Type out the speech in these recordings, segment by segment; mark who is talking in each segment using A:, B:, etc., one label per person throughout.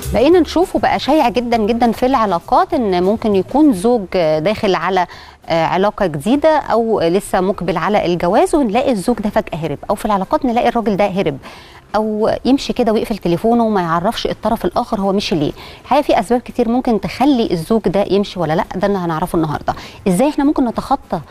A: بقينا نشوف وبقى شائع جدا جدا في العلاقات ان ممكن يكون زوج داخل على علاقه جديده او لسه مقبل على الجواز ونلاقي الزوج ده فجاه هرب او في العلاقات نلاقي الراجل ده هرب او يمشي كده ويقفل تليفونه وما يعرفش الطرف الاخر هو مشي ليه الحقيقه في اسباب كتير ممكن تخلي الزوج ده يمشي ولا لا ده اللي هنعرفه النهارده ازاي احنا ممكن نتخطى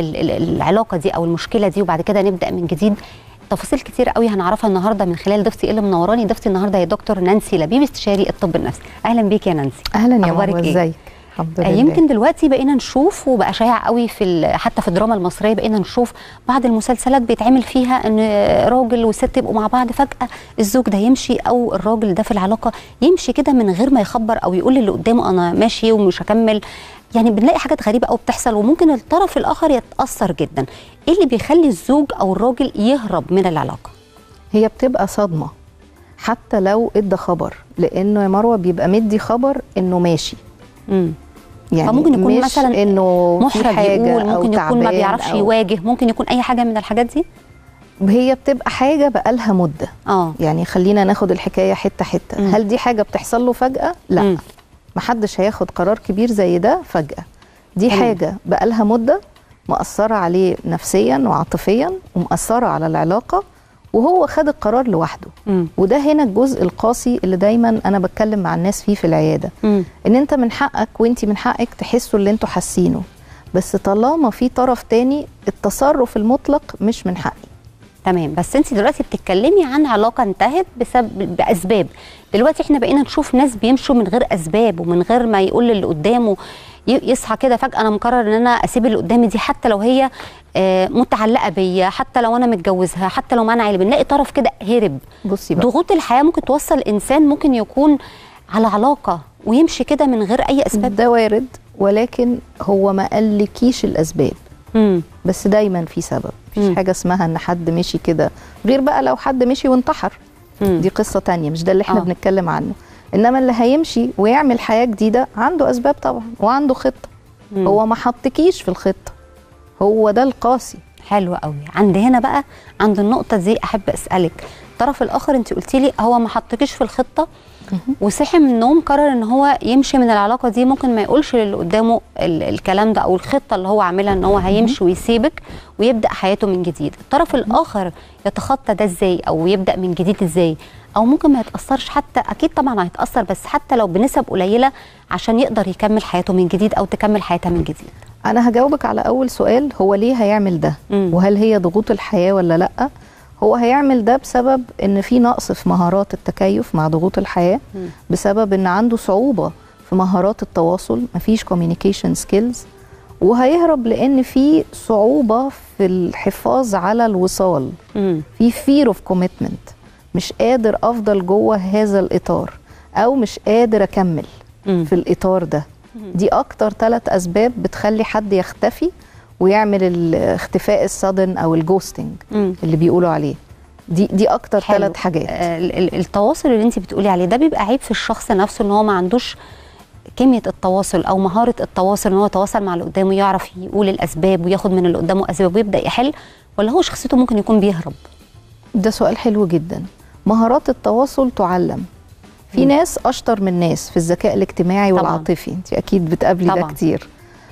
A: العلاقه دي او المشكله دي وبعد كده نبدا من جديد تفاصيل كتير قوي هنعرفها النهارده من خلال ضيفتي اللي منوراني ضيفتي النهارده هي دكتور نانسي لبيب استشاري الطب النفسي اهلا بيك يا نانسي
B: اهلا يا مروه ازيك
A: الحمد لله يمكن دلوقتي بقينا نشوف وبقى شائع قوي في حتى في الدراما المصريه بقينا نشوف بعض المسلسلات بيتعمل فيها ان راجل وست يبقوا مع بعض فجاه الزوج ده يمشي او الراجل ده في العلاقه يمشي كده من غير ما يخبر او يقول للي قدامه انا ماشي ومش هكمل يعني بنلاقي حاجات غريبه قوي بتحصل وممكن الطرف الاخر يتاثر جدا ايه اللي بيخلي الزوج او الراجل يهرب من العلاقه
B: هي بتبقى صدمه حتى لو ادى خبر لانه يا مروه بيبقى مدي خبر انه ماشي
A: امم يعني فممكن يكون
B: مش
A: مثلا
B: انه
A: محرج
B: حاجة
A: يقول ممكن
B: أو
A: يكون ما بيعرفش
B: أو
A: يواجه ممكن يكون اي حاجه من الحاجات دي
B: هي بتبقى حاجه بقالها مده
A: اه
B: يعني خلينا ناخد الحكايه حته حته
A: مم.
B: هل دي حاجه بتحصل له فجاه لا
A: مم.
B: محدش هياخد قرار كبير زي ده فجاه دي
A: تمام.
B: حاجه بقالها مده مأثره عليه نفسيا وعاطفيا ومأثره على العلاقه وهو خد القرار لوحده
A: امم
B: وده هنا الجزء القاسي اللي دايما انا بتكلم مع الناس فيه في العياده
A: امم
B: ان انت من حقك وانت من حقك تحسوا اللي انتوا حاسينه بس طالما في طرف تاني التصرف المطلق مش من حقي
A: تمام بس انت دلوقتي بتتكلمي عن علاقه انتهت بسبب باسباب دلوقتي احنا بقينا نشوف ناس بيمشوا من غير اسباب ومن غير ما يقول للي قدامه ي- يصحى كده فجاه انا مقرر ان انا اسيب اللي قدامي دي حتى لو هي آه، متعلقه بيا حتى لو انا متجوزها حتى لو معانا عيله بنلاقي طرف كده هرب
B: بصي بقى
A: ضغوط الحياه ممكن توصل انسان ممكن يكون على علاقه ويمشي كده من غير اي اسباب
B: ده وارد ولكن هو ما قالكيش الاسباب
A: امم
B: بس دايما في سبب
A: مم.
B: مفيش حاجه اسمها ان حد مشي كده غير بقى لو حد مشي وانتحر دي قصه تانية مش ده اللي احنا
A: آه.
B: آه. بنتكلم عنه انما اللي هيمشي ويعمل حياه جديده عنده اسباب طبعا وعنده خطه
A: مم.
B: هو ما حطكيش في الخطه هو ده القاسي
A: حلو قوي عند هنا بقى عند النقطه دي احب اسالك الطرف الاخر انت قلتي لي هو ما حطكيش في الخطه وصحي من النوم قرر ان هو يمشي من العلاقه دي ممكن ما يقولش للي قدامه ال الكلام ده او الخطه اللي هو عاملها ان هو هيمشي ويسيبك ويبدا حياته من جديد الطرف الاخر يتخطى ده ازاي او يبدا من جديد ازاي او ممكن ما يتاثرش حتى اكيد طبعا هيتاثر بس حتى لو بنسب قليله عشان يقدر يكمل حياته من جديد او تكمل حياتها من جديد
B: انا هجاوبك على اول سؤال هو ليه هيعمل ده
A: مم.
B: وهل هي ضغوط الحياه ولا لا هو هيعمل ده بسبب ان في نقص في مهارات التكيف مع ضغوط الحياه
A: مم.
B: بسبب ان عنده صعوبه في مهارات التواصل مفيش communication سكيلز وهيهرب لان في صعوبه في الحفاظ على الوصال
A: امم
B: في fear of commitment مش قادر افضل جوه هذا الاطار او مش قادر اكمل
A: مم.
B: في الاطار ده دي اكتر ثلاث اسباب بتخلي حد يختفي ويعمل الاختفاء الصدن او الجوستنج
A: مم.
B: اللي بيقولوا عليه دي دي اكتر
A: حلو.
B: ثلاث حاجات
A: آه، ال- ال- التواصل اللي انت بتقولي عليه ده بيبقى عيب في الشخص نفسه ان هو ما عندوش كميه التواصل او مهاره التواصل ان هو يتواصل مع اللي قدامه يعرف يقول الاسباب وياخد من اللي قدامه اسباب ويبدا يحل ولا هو شخصيته ممكن يكون بيهرب
B: ده سؤال حلو جدا مهارات التواصل تعلم في
A: مم.
B: ناس اشطر من ناس في الذكاء الاجتماعي
A: طبعاً.
B: والعاطفي انت اكيد بتقابلي ده
A: طبعاً.
B: كتير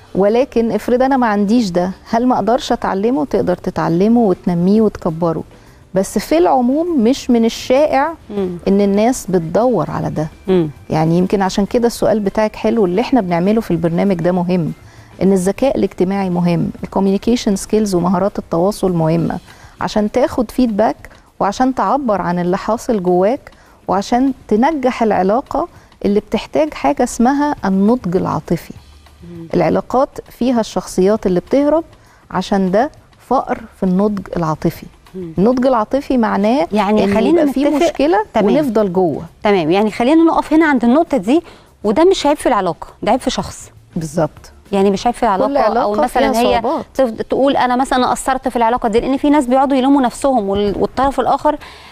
B: ولكن افرض انا ما عنديش ده هل ما اقدرش اتعلمه تقدر تتعلمه وتنميه وتكبره بس في العموم مش من الشائع
A: مم.
B: ان الناس بتدور على ده
A: مم.
B: يعني يمكن عشان كده السؤال بتاعك حلو اللي احنا بنعمله في البرنامج ده مهم ان الذكاء الاجتماعي مهم الكوميونيكيشن سكيلز ومهارات التواصل مهمه عشان تاخد فيدباك وعشان تعبر عن اللي حاصل جواك وعشان تنجح العلاقه اللي بتحتاج حاجه اسمها النضج العاطفي العلاقات فيها الشخصيات اللي بتهرب عشان ده فقر في النضج العاطفي
A: مم.
B: النضج العاطفي معناه
A: يعني
B: إن
A: خلينا
B: يبقى في
A: نتفق-
B: مشكله
A: تمام.
B: ونفضل جوه
A: تمام يعني خلينا نقف هنا عند النقطه دي وده مش عيب في العلاقه ده عيب في شخص
B: بالظبط
A: يعني مش عيب في العلاقه,
B: كل علاقة
A: او مثلا
B: فيها
A: هي
B: صعوبات.
A: تف- تقول انا مثلا قصرت في العلاقه دي لان في ناس بيقعدوا يلوموا نفسهم وال- والطرف الاخر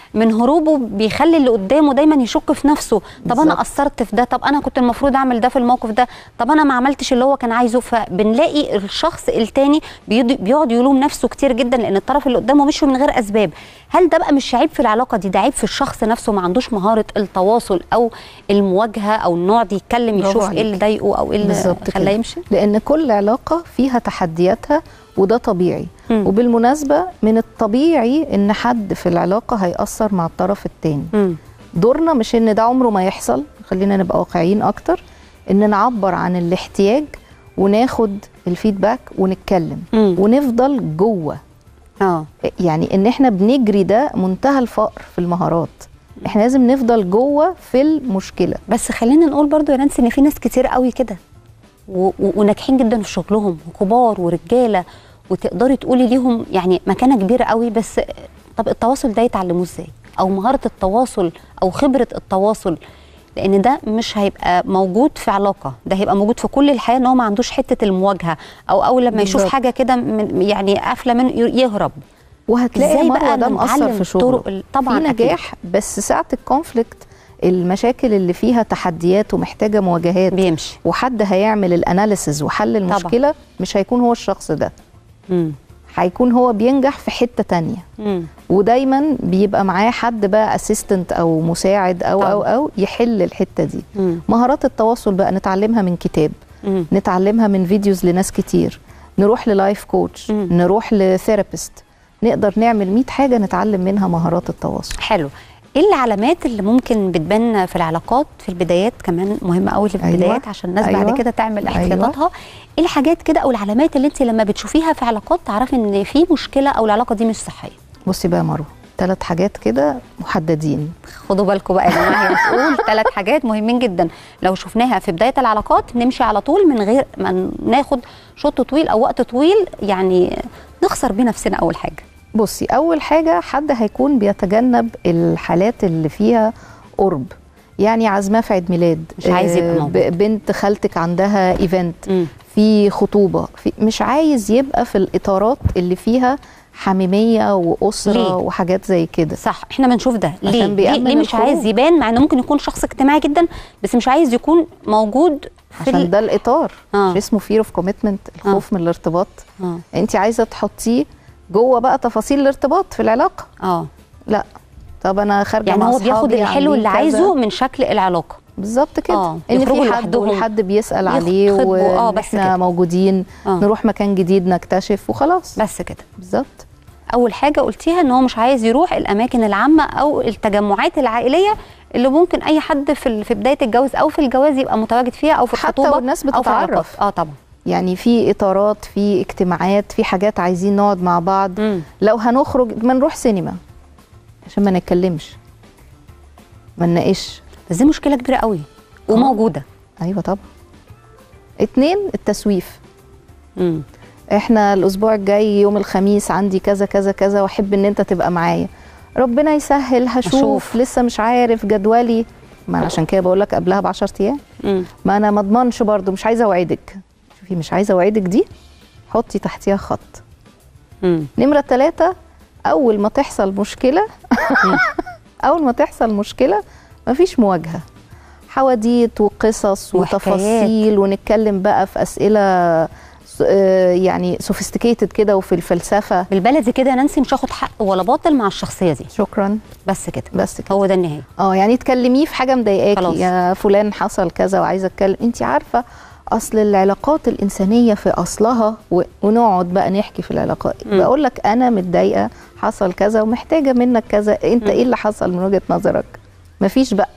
A: من هروبه بيخلي اللي قدامه دايما يشك في نفسه طب انا
B: بالظبط.
A: قصرت في ده طب انا كنت المفروض اعمل ده في الموقف ده طب انا ما عملتش اللي هو كان عايزه فبنلاقي الشخص التاني بيض- بيقعد يلوم نفسه كتير جدا لان الطرف اللي قدامه مشي من غير اسباب هل ده بقى مش عيب في العلاقه دي ده عيب في الشخص نفسه ما عندوش مهاره التواصل او المواجهه او انه يقعد يتكلم
B: برافو
A: يشوف ايه
B: عليك.
A: اللي ضايقه او ايه اللي
B: بالظبط
A: خلاه
B: كده.
A: يمشي
B: لان كل علاقه فيها تحدياتها وده طبيعي
A: مم.
B: وبالمناسبه من الطبيعي ان حد في العلاقه هيأثر مع الطرف التاني
A: مم.
B: دورنا مش ان ده عمره ما يحصل خلينا نبقى واقعيين اكتر ان نعبر عن الاحتياج وناخد الفيدباك ونتكلم
A: مم.
B: ونفضل جوه
A: اه
B: يعني ان احنا بنجري ده منتهى الفقر في المهارات احنا لازم نفضل جوه في المشكله
A: بس خلينا نقول برضو يا نانسي ان في ناس كتير قوي كده و- و- وناجحين جدا في شغلهم وكبار ورجاله وتقدري تقولي ليهم يعني مكانه كبيره قوي بس طب التواصل ده يتعلموه ازاي او مهاره التواصل او خبره التواصل لان ده مش هيبقى موجود في علاقه ده هيبقى موجود في كل الحياه ان هو ما عندوش حته المواجهه او اول لما يشوف
B: بالظبط.
A: حاجه كده من- يعني قافله منه يهرب
B: وهتلاقي
A: إزاي
B: مروه
A: بقى
B: ده مأثر
A: نتعلم
B: في شغله
A: الطرق ال- طبعاً
B: في
A: أكيد.
B: نجاح بس ساعه الكونفليكت المشاكل اللي فيها تحديات ومحتاجه مواجهات
A: بيمشي
B: وحد هيعمل الاناليسز وحل المشكله مش هيكون هو الشخص ده
A: مم.
B: هيكون هو بينجح في حته تانية
A: مم.
B: ودايما بيبقى معاه حد بقى اسيستنت او مساعد او او
A: طبعاً.
B: او يحل الحته دي
A: مم.
B: مهارات التواصل بقى نتعلمها من كتاب
A: مم.
B: نتعلمها من فيديوز لناس كتير نروح للايف كوتش
A: مم.
B: نروح لثيرابيست نقدر نعمل 100 حاجه نتعلم منها مهارات التواصل
A: حلو ايه العلامات اللي ممكن بتبان في العلاقات في البدايات كمان مهمه قوي في
B: أيوة.
A: البدايات عشان الناس
B: أيوة.
A: بعد كده تعمل
B: أيوة.
A: احتياطاتها ايه الحاجات كده او العلامات اللي انت لما بتشوفيها في علاقات تعرفي ان في مشكله او العلاقه دي مش صحيه
B: بصي بقى يا مروه ثلاث حاجات كده محددين
A: خدوا بالكم بقى يا جماعه هي بتقول ثلاث حاجات مهمين جدا لو شفناها في بدايه العلاقات نمشي على طول من غير ما ناخد شوط طويل او وقت طويل يعني نخسر بيه نفسنا اول حاجه
B: بصي اول حاجه حد هيكون بيتجنب الحالات اللي فيها قرب يعني عزمه في عيد ميلاد
A: مش عايز يبقى
B: آه،
A: موجود.
B: ب- بنت خالتك عندها ايفنت
A: مم.
B: في خطوبه في مش عايز يبقى في الاطارات اللي فيها حميميه واسره
A: ليه؟
B: وحاجات زي كده
A: صح احنا بنشوف ده ليه
B: عشان
A: ليه,
B: بيأمن
A: ليه مش
B: الخروج.
A: عايز يبان مع انه ممكن يكون شخص اجتماعي جدا بس مش عايز يكون موجود في
B: عشان
A: ال...
B: ده الاطار
A: آه.
B: مش اسمه فير اوف كوميتمنت الخوف من الارتباط
A: اه
B: انت عايزه تحطيه جوه بقى تفاصيل الارتباط في العلاقه
A: اه
B: لا طب انا خارجه
A: يعني
B: مع
A: هو بياخد
B: أصحابي
A: الحلو اللي
B: عاملين كذا.
A: عايزه من شكل العلاقه
B: بالظبط كده
A: آه،
B: ان
A: يخرجوا
B: في حد
A: لوحدهم.
B: والحد بيسال
A: يخ-
B: عليه
A: يخطبوا، آه،
B: وان
A: بس
B: احنا
A: كده.
B: موجودين
A: آه.
B: نروح مكان جديد نكتشف وخلاص
A: بس كده
B: بالظبط
A: اول حاجه قلتيها ان هو مش عايز يروح الاماكن العامه او التجمعات العائليه اللي ممكن اي حد في ال- في بدايه الجواز او في الجواز يبقى متواجد فيها او في
B: حتى
A: الخطوبه
B: والناس
A: أو في العلاقات.
B: بتتعرف.
A: اه طبعا
B: يعني في اطارات في اجتماعات في حاجات عايزين نقعد مع بعض
A: مم.
B: لو هنخرج ما نروح سينما عشان ما نتكلمش ما نناقش
A: بس دي مشكله كبيره قوي وموجوده
B: ايوه طبعا اتنين التسويف
A: مم.
B: احنا الاسبوع الجاي يوم الخميس عندي كذا كذا كذا واحب ان انت تبقى معايا ربنا يسهل هشوف,
A: هشوف.
B: لسه مش عارف جدولي ما أنا عشان كده بقول لك قبلها ب 10 ايام
A: مم.
B: ما انا ما اضمنش برضو مش عايزه اوعدك شوفي مش عايزه اوعدك دي حطي تحتيها خط
A: مم.
B: نمره ثلاثة اول ما تحصل مشكله اول ما تحصل مشكله مفيش مواجهه حواديت وقصص
A: وحكايات.
B: وتفاصيل ونتكلم بقى في اسئله س- آه، يعني سوفيستيكيتد كده وفي الفلسفه
A: بالبلدي كده يا نانسي مش هاخد حق ولا باطل مع الشخصيه دي
B: شكرا
A: بس كده
B: بس كده
A: هو ده النهايه
B: اه يعني تكلميه في حاجه
A: خلاص.
B: مضايقاكي يا فلان حصل كذا وعايزه اتكلم انت عارفه اصل العلاقات الانسانيه في اصلها و... ونقعد بقى نحكي في العلاقات
A: مم.
B: بقول لك انا متضايقه حصل كذا ومحتاجه منك كذا انت
A: مم.
B: ايه اللي حصل من وجهه نظرك مفيش بقى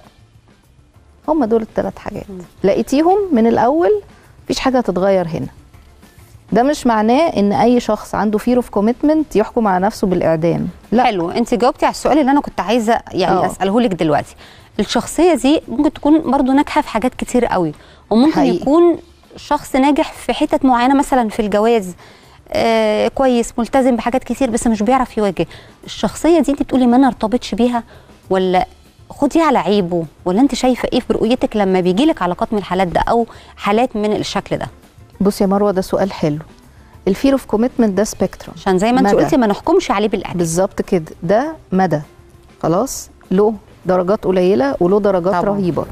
B: هم دول الثلاث حاجات
A: مم.
B: لقيتيهم من الاول مفيش حاجه هتتغير هنا ده مش معناه ان اي شخص عنده فير اوف كوميتمنت يحكم على نفسه بالاعدام لا
A: حلو انت جاوبتي على السؤال اللي انا كنت عايزه يعني
B: اه.
A: اساله لك دلوقتي الشخصيه دي ممكن تكون برضو ناجحه في حاجات كتير قوي وممكن
B: حقيقي.
A: يكون شخص ناجح في حتت معينه مثلا في الجواز آه كويس ملتزم بحاجات كتير بس مش بيعرف يواجه الشخصيه دي انت بتقولي ما نرتبطش بيها ولا خديها على عيبه ولا انت شايفه ايه في رؤيتك لما بيجي لك علاقات من الحالات ده او حالات من الشكل ده
B: بصي يا مروه ده سؤال حلو الفير اوف كوميتمنت ده سبيكترم
A: عشان زي ما انت
B: مدى.
A: قلتي ما نحكمش عليه بالاعدام
B: بالظبط كده ده مدى خلاص له درجات قليله وله درجات
A: طبعاً.
B: رهيبه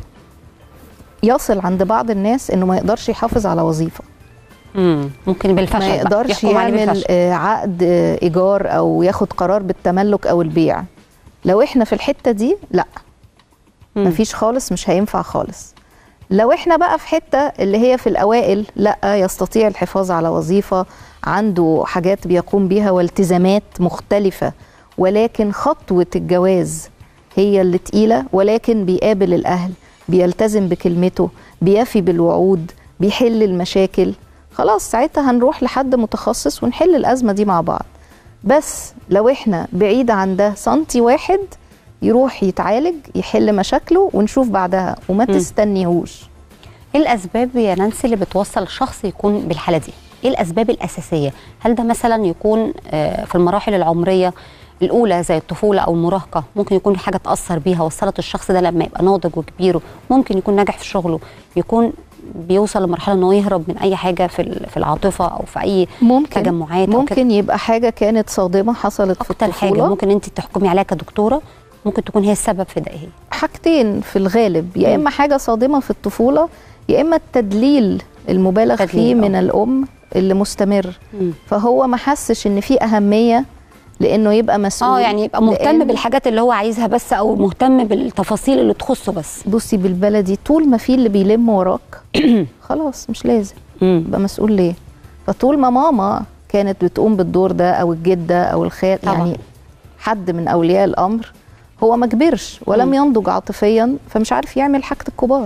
B: يصل عند بعض الناس انه ما يقدرش يحافظ على وظيفه
A: مم. ممكن بالفشل
B: ما
A: بقى.
B: يقدرش
A: يحكم عليه
B: يعمل
A: بالفشل.
B: آه، عقد آه، ايجار او ياخد قرار بالتملك او البيع لو احنا في الحته دي لا
A: مم.
B: مفيش خالص مش هينفع خالص لو احنا بقى في حته اللي هي في الاوائل لا يستطيع الحفاظ على وظيفه عنده حاجات بيقوم بيها والتزامات مختلفه ولكن خطوه الجواز هي اللي تقيله ولكن بيقابل الاهل بيلتزم بكلمته بيفي بالوعود بيحل المشاكل خلاص ساعتها هنروح لحد متخصص ونحل الازمه دي مع بعض بس لو احنا بعيد عن ده سنتي واحد يروح يتعالج يحل مشاكله ونشوف بعدها وما
A: مم.
B: تستنيهوش
A: ايه الاسباب يا نانسي اللي بتوصل شخص يكون بالحاله دي ايه الاسباب الاساسيه هل ده مثلا يكون آه، في المراحل العمريه الاولى زي الطفوله او المراهقه ممكن يكون حاجه تاثر بيها وصلت الشخص ده لما يبقى ناضج وكبير ممكن يكون ناجح في شغله يكون بيوصل لمرحله ان هو يهرب من اي حاجه في ال- في العاطفه او في اي
B: ممكن
A: تجمعات أو كده.
B: ممكن يبقى حاجه كانت صادمه حصلت في
A: اكتر حاجه
B: الطفوله
A: ممكن انت تحكمي عليها كدكتوره ممكن تكون هي السبب في ده ايه
B: حاجتين في الغالب يا
A: مم.
B: اما حاجه صادمه في الطفوله يا اما التدليل المبالغ
A: تدليل،
B: فيه
A: آه.
B: من الام اللي مستمر
A: مم.
B: فهو ما حسش ان في اهميه لانه يبقى مسؤول
A: اه يعني يبقى مهتم
B: لأن-
A: بالحاجات اللي هو عايزها بس او مهتم بالتفاصيل اللي تخصه بس
B: بصي بالبلدي طول ما في اللي بيلم وراك خلاص مش لازم
A: مم.
B: يبقى مسؤول ليه فطول ما ماما كانت بتقوم بالدور ده او الجده او الخال
A: طبعاً.
B: يعني حد من اولياء الامر هو ما كبرش ولم
A: مم.
B: ينضج عاطفيا فمش عارف يعمل حاجه الكبار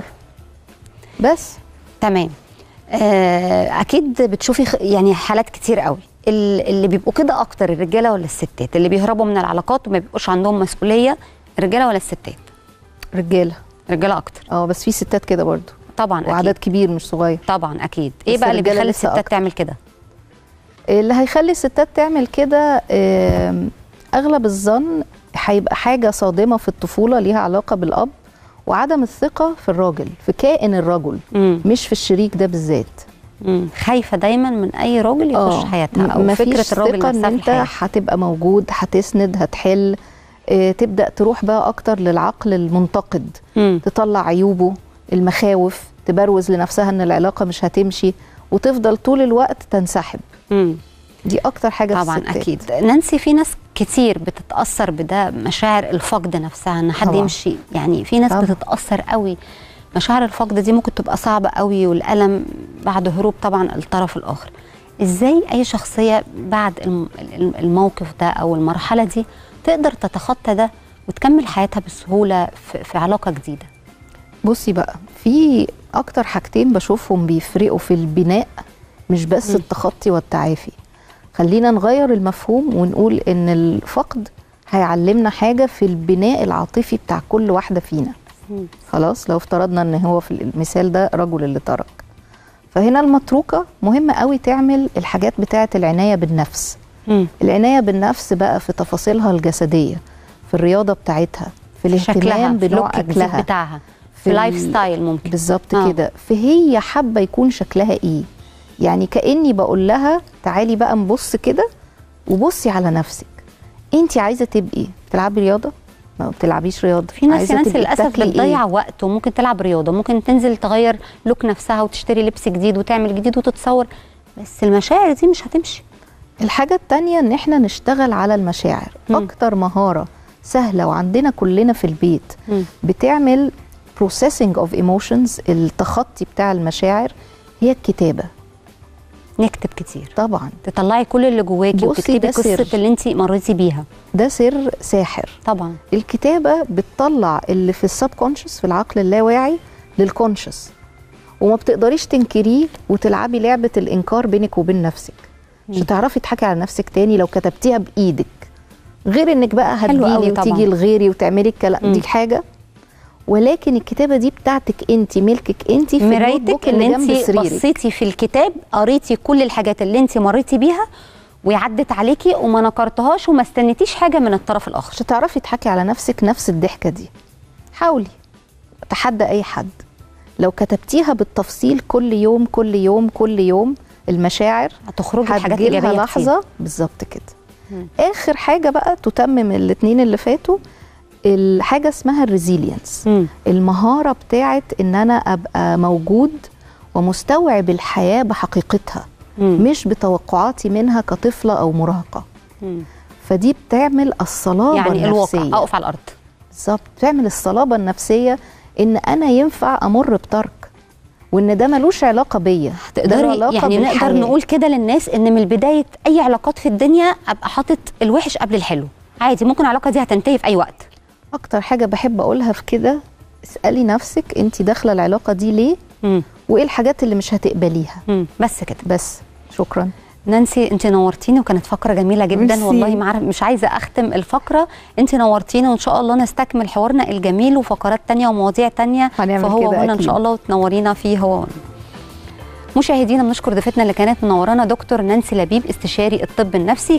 B: بس
A: تمام آه، اكيد بتشوفي خ- يعني حالات كتير قوي ال- اللي بيبقوا كده اكتر الرجاله ولا الستات اللي بيهربوا من العلاقات وما بيبقوش عندهم مسؤوليه الرجاله ولا الستات
B: رجاله
A: رجاله اكتر
B: اه بس في ستات كده برضو
A: طبعا
B: وعدد
A: اكيد
B: كبير مش صغير
A: طبعا اكيد ايه
B: بس
A: بقى اللي
B: الرجالة
A: بيخلي
B: لسه
A: الستات
B: أكتر.
A: تعمل كده
B: اللي هيخلي الستات تعمل كده آم، اغلب الظن هيبقى حاجه صادمه في الطفوله ليها علاقه بالاب وعدم الثقه في الراجل في كائن الرجل
A: مم.
B: مش في الشريك ده بالذات
A: مم. خايفه دايما من اي راجل يخش
B: آه،
A: حياتها او
B: مفيش
A: فكره الراجل
B: ثقة ان
A: نفسها في
B: انت
A: الحياه
B: هتبقى موجود هتسند هتحل آه، تبدا تروح بقى اكتر للعقل المنتقد
A: مم.
B: تطلع عيوبه المخاوف تبروز لنفسها ان العلاقه مش هتمشي وتفضل طول الوقت تنسحب
A: مم.
B: دي اكتر حاجه في
A: طبعا
B: الستات.
A: اكيد نانسي في ناس كتير بتتاثر بده مشاعر الفقد نفسها ان حد
B: طبعاً.
A: يمشي يعني في ناس
B: طبعاً.
A: بتتاثر قوي مشاعر الفقد دي ممكن تبقى صعبه قوي والالم بعد هروب طبعا الطرف الاخر ازاي اي شخصيه بعد الم- الم- الموقف ده او المرحله دي تقدر تتخطى ده وتكمل حياتها بسهوله في, في علاقه جديده
B: بصي بقى في اكتر حاجتين بشوفهم بيفرقوا في البناء مش بس
A: مم.
B: التخطي والتعافي خلينا نغير المفهوم ونقول ان الفقد هيعلمنا حاجه في البناء العاطفي بتاع كل واحده فينا
A: مم.
B: خلاص لو افترضنا ان هو في المثال ده رجل اللي ترك فهنا المتروكه مهم قوي تعمل الحاجات بتاعه العنايه بالنفس
A: مم.
B: العنايه بالنفس بقى في تفاصيلها الجسديه في الرياضه بتاعتها في
A: شكلها
B: الاهتمام
A: في
B: بنوع
A: لوك الجديد
B: اكلها
A: بتاعها في
B: في
A: لايف
B: ال-
A: ستايل ممكن
B: بالظبط
A: آه.
B: كده فهي حابه يكون شكلها ايه يعني كاني بقول لها تعالي بقى نبص كده وبصي على نفسك انت عايزه تبقي بتلعبي رياضه ما بتلعبيش رياضه
A: في ناس
B: عايزة
A: ناس
B: تبقي
A: للاسف
B: بتاكلي
A: بتضيع
B: إيه؟
A: وقت وممكن تلعب رياضه ممكن تنزل تغير لوك نفسها وتشتري لبس جديد وتعمل جديد وتتصور بس المشاعر دي مش هتمشي
B: الحاجه التانية ان احنا نشتغل على المشاعر
A: مم.
B: اكتر مهاره سهله وعندنا كلنا في البيت
A: مم.
B: بتعمل processing of emotions التخطي بتاع المشاعر هي الكتابه
A: نكتب كتير
B: طبعا
A: تطلعي كل اللي جواكي
B: بصي
A: وتكتبي
B: ده
A: قصه
B: سر.
A: اللي انت مريتي بيها
B: ده سر ساحر
A: طبعا
B: الكتابه بتطلع اللي في السب كونشس في العقل اللاواعي للكونشس وما بتقدريش تنكريه وتلعبي لعبه الانكار بينك وبين نفسك مش
A: مم.
B: هتعرفي تضحكي على نفسك تاني لو كتبتيها بايدك غير انك بقى
A: حلو قوي
B: هتجيلي
A: طبعاً.
B: وتيجي لغيري وتعملي الكلام
A: مم.
B: دي حاجه ولكن الكتابه دي بتاعتك انت ملكك انت في النوت
A: مرايتك
B: بوك
A: ان
B: اللي جنب
A: انت
B: سريرك
A: بصيتي في الكتاب قريتي كل الحاجات اللي انت مريتي بيها وعدت عليكي وما نكرتهاش وما استنيتيش حاجه من الطرف الاخر
B: مش هتعرفي تضحكي على نفسك نفس الضحكه دي حاولي تحدى اي حد لو كتبتيها بالتفصيل كل يوم كل يوم كل يوم المشاعر
A: هتخرجي بحاجات
B: هتجيلها
A: ايجابيه كتير.
B: لحظه بالظبط كده
A: مم.
B: اخر حاجه بقى تتمم الاتنين اللي فاتوا الحاجه اسمها الريزيلينس
A: مم.
B: المهاره بتاعت ان انا ابقى موجود ومستوعب الحياه بحقيقتها
A: مم.
B: مش بتوقعاتي منها كطفله او مراهقه
A: مم.
B: فدي بتعمل الصلابه
A: يعني الواقع
B: النفسيه
A: اقف على الارض
B: بالظبط بتعمل الصلابه النفسيه ان انا ينفع امر بترك وان ده ملوش علاقه بيا ده له
A: تقدري
B: علاقة
A: يعني نقدر
B: بالحياة.
A: نقول كده للناس ان من بدايه اي علاقات في الدنيا ابقى حاطط الوحش قبل الحلو عادي ممكن العلاقه دي هتنتهي في اي وقت
B: اكتر حاجه بحب اقولها في كده اسالي نفسك انت داخله العلاقه دي ليه
A: مم.
B: وايه الحاجات اللي مش هتقبليها
A: مم. بس كده
B: بس شكرا
A: نانسي انت نورتيني وكانت فقره جميله جدا
B: ميرسي.
A: والله ما عارف مش عايزه اختم الفقره انت نورتيني وان شاء الله نستكمل حوارنا الجميل وفقرات تانية ومواضيع تانية
B: هنعمل
A: فهو
B: كده
A: هنا ان
B: أكيد.
A: شاء الله وتنورينا فيه هو هنا. مشاهدينا بنشكر ضيفتنا اللي كانت منورانا دكتور نانسي لبيب استشاري الطب النفسي